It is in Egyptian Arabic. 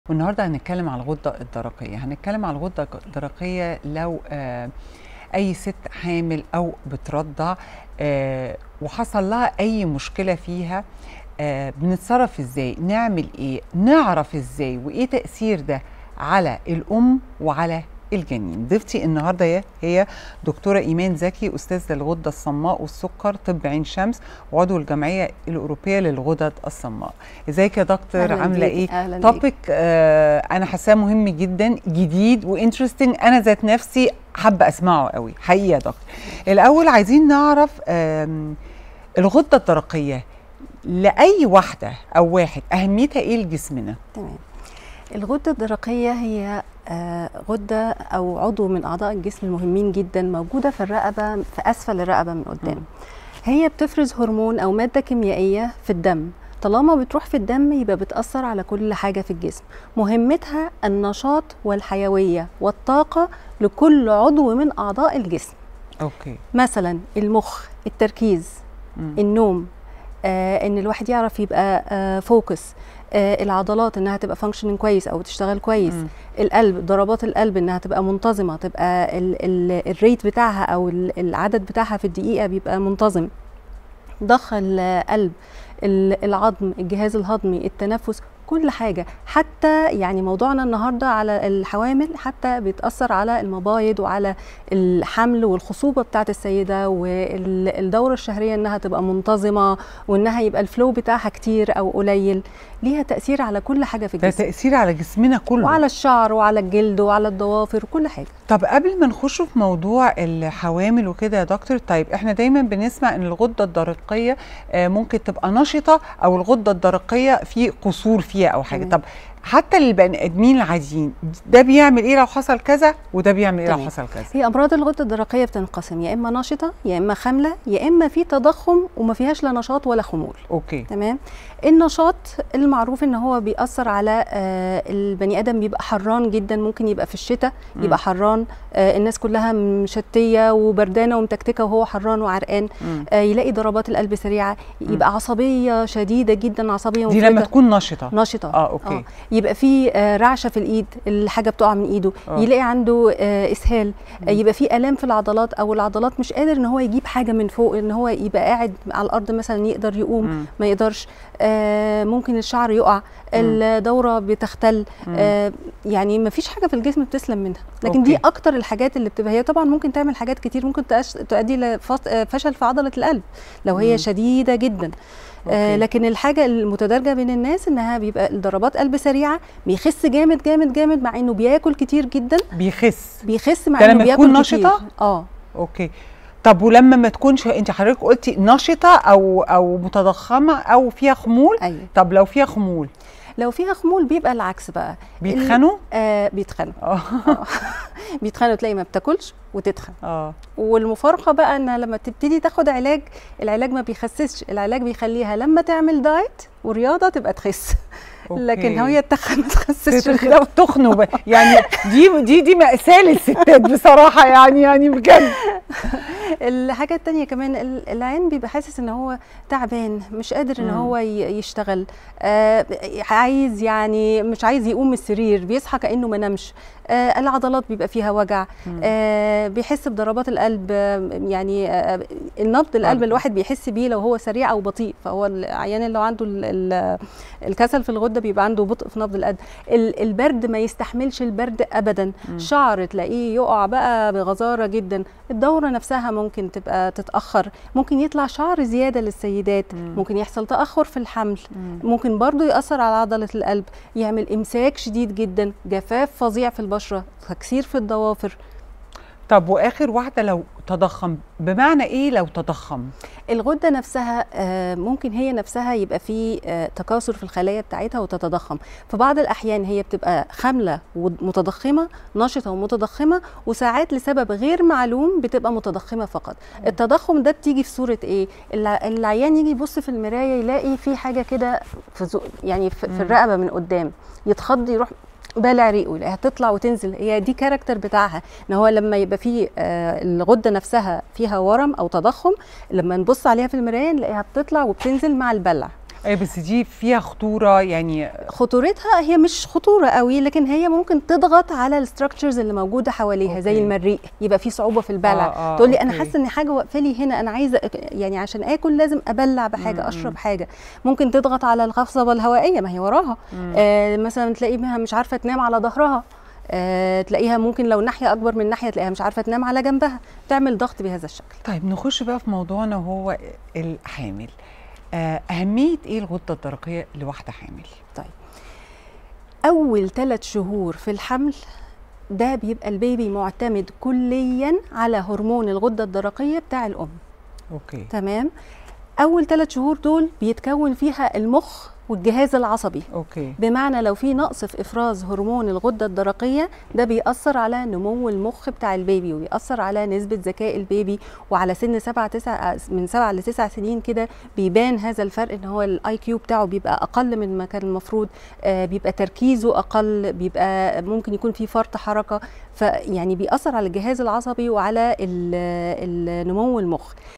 والنهارده هنتكلم على الغده الدرقيه هنتكلم على الغده الدرقيه لو آه اي ست حامل او بترضع آه وحصل لها اي مشكله فيها آه بنتصرف ازاي نعمل ايه نعرف ازاي وايه تاثير ده على الام وعلى الجنين ضيفتي النهارده هي دكتوره ايمان زكي استاذه الغده الصماء والسكر طب عين شمس وعضو الجمعيه الاوروبيه للغدد الصماء ازيك يا دكتور أهلاً عامله بيكي، ايه أهلاً توبيك آه انا حاساه مهم جدا جديد وانترستنج انا ذات نفسي حابه اسمعه قوي حقيقه يا دكتور الاول عايزين نعرف آم، الغده الدرقيه لاي واحده او واحد اهميتها ايه لجسمنا تمام الغدة الدرقية هي آه، غدة أو عضو من أعضاء الجسم المهمين جدا موجودة في الرقبة في أسفل الرقبة من قدام مم. هي بتفرز هرمون أو مادة كيميائية في الدم طالما بتروح في الدم يبقى بتأثر على كل حاجة في الجسم مهمتها النشاط والحيوية والطاقة لكل عضو من أعضاء الجسم اوكي مثلا المخ التركيز مم. النوم آه ان الواحد يعرف يبقى آه فوكس آه العضلات انها تبقى فانكشننج كويس او تشتغل كويس مم. القلب ضربات القلب انها تبقى منتظمه تبقى ال ال الريت بتاعها او ال- العدد بتاعها في الدقيقه بيبقى منتظم ضخ القلب ال- العظم الجهاز الهضمي التنفس كل حاجة حتى يعني موضوعنا النهاردة على الحوامل حتى بيتأثر على المبايض وعلى الحمل والخصوبة بتاعت السيدة والدورة الشهرية انها تبقى منتظمة وانها يبقى الفلو بتاعها كتير او قليل ليها تأثير على كل حاجة في ده الجسم تاثير على جسمنا كله وعلى الشعر وعلى الجلد وعلى الضوافر وكل حاجة طب قبل ما نخش في موضوع الحوامل وكده يا دكتور طيب احنا دايما بنسمع ان الغده الدرقيه آه، ممكن تبقى نشطه او الغده الدرقيه في قصور فيها او حاجه تمام. طب حتى للبني ادمين العاديين ده بيعمل ايه لو حصل كذا وده بيعمل ايه لو تمام. حصل كذا هي امراض الغده الدرقيه بتنقسم يا اما نشطه يا اما خامله يا اما في تضخم وما فيهاش لا نشاط ولا خمول اوكي تمام النشاط المعروف ان هو بيأثر على آه، البني ادم بيبقى حران جدا ممكن يبقى في الشتاء مم. يبقى حران آه، الناس كلها مشتيه وبردانه ومتكتكه وهو حران وعرقان مم. آه، يلاقي ضربات القلب سريعه يبقى عصبيه شديده جدا عصبيه دي لما مفرطة. تكون نشطه نشطه اه اوكي يبقى في آه، رعشه في الايد الحاجه بتقع من ايده آه. يلاقي عنده آه، اسهال مم. آه، يبقى في الام في العضلات او العضلات مش قادر ان هو يجيب حاجه من فوق ان هو يبقى قاعد على الارض مثلا يقدر يقوم مم. ما يقدرش آه، ممكن الشعر يقع الدوره بتختل مم. آه، يعني ما فيش حاجه في الجسم بتسلم منها لكن دي أوكي. اكتر الحاجات اللي بتبقى هي طبعا ممكن تعمل حاجات كتير ممكن تأش- تؤدي لفشل في عضله القلب لو مم. هي شديده جدا آه أوكي. لكن الحاجه المتدرجه بين الناس انها بيبقى ضربات قلب سريعه بيخس جامد جامد جامد مع انه بياكل كتير جدا بيخس بيخس مع ده انه لما بياكل تكون كتير. نشطة؟ اه اوكي طب ولما ما تكونش انت حضرتك قلتي نشطه او او متضخمه او فيها خمول ايوه طب لو فيها خمول لو فيها خمول بيبقى العكس بقى بيتخنوا آه بيتخنوا اه بيتخنوا تلاقي ما بتاكلش وتتخن اه والمفارقه بقى ان لما تبتدي تاخد علاج العلاج ما بيخسسش العلاج بيخليها لما تعمل دايت ورياضه تبقى تخس لكن أوكي. هي تتخن ما تخسسش تخ- الدواء. تخنوا بقى. يعني دي دي دي مأساة للستات بصراحة يعني يعني بجد الحاجة التانية كمان ال- العين بيبقى حاسس ان هو تعبان مش قادر ان مم. هو ي- يشتغل آه عايز يعني مش عايز يقوم من السرير بيصحى كأنه ما نامش آه العضلات بيبقى فيها وجع آه بيحس بضربات القلب آه يعني آه النبض القلب برضه. الواحد بيحس بيه لو هو سريع او بطيء فهو العيان اللي لو عنده ال- ال- الكسل في الغده بيبقى عنده بطء في نبض القلب ال- البرد ما يستحملش البرد ابدا مم. شعر تلاقيه يقع بقى بغزاره جدا الدوره نفسها ممكن تبقى تتاخر ممكن يطلع شعر زياده للسيدات مم. ممكن يحصل تاخر في الحمل مم. ممكن برضو يأثر على عضلة القلب يعمل إمساك شديد جدا جفاف فظيع في البشرة تكسير في الضوافر طب واخر واحدة لو تضخم بمعنى ايه لو تضخم الغدة نفسها آه، ممكن هي نفسها يبقى في آه، تكاثر في الخلايا بتاعتها وتتضخم في بعض الأحيان هي بتبقى خاملة ومتضخمة نشطة ومتضخمة وساعات لسبب غير معلوم بتبقى متضخمة فقط التضخم ده بتيجي في صورة ايه الع- العيان يجي يبص في المراية يلاقي في حاجة كده في زو- يعني في, مم. في الرقبة من قدام يتخض يروح بالع ريقه يلاقيها تطلع وتنزل هي دي كاركتر بتاعها ان هو لما يبقى فيه آه، الغده نفسها فيها ورم او تضخم لما نبص عليها في المرايه نلاقيها بتطلع وبتنزل مع البلع اي بس دي فيها خطوره يعني خطورتها هي مش خطوره قوي لكن هي ممكن تضغط على الستراكشرز اللي موجوده حواليها زي أوكي. المريء يبقى في صعوبه في البلع آه، آه، تقول لي انا أوكي. حاسه ان حاجه واقفه لي هنا انا عايزه أك- يعني عشان اكل لازم ابلع بحاجه مم، اشرب مم. حاجه ممكن تضغط على القصبه الهوائيه ما هي وراها مم. آه مثلا تلاقيها مش عارفه تنام على ظهرها آه تلاقيها ممكن لو ناحيه اكبر من ناحيه تلاقيها مش عارفه تنام على جنبها تعمل ضغط بهذا الشكل طيب نخش بقى في موضوعنا وهو الحامل آه، أهمية إيه الغدة الدرقية لواحدة حامل؟ اول ثلاث شهور في الحمل ده بيبقى البيبي معتمد كليا على هرمون الغده الدرقيه بتاع الام أوكي تمام اول ثلاث شهور دول بيتكون فيها المخ والجهاز العصبي أوكي بمعنى لو في نقص في افراز هرمون الغده الدرقيه ده بيأثر على نمو المخ بتاع البيبي وبيأثر على نسبه ذكاء البيبي وعلى سن سبعة تسعة من سبعة لتسع سنين كده بيبان هذا الفرق ان هو الاي كيو بتاعه بيبقى اقل من ما كان المفروض آه بيبقى تركيزه اقل بيبقى ممكن يكون في فرط حركه فيعني بيأثر على الجهاز العصبي وعلى ال- ال- نمو المخ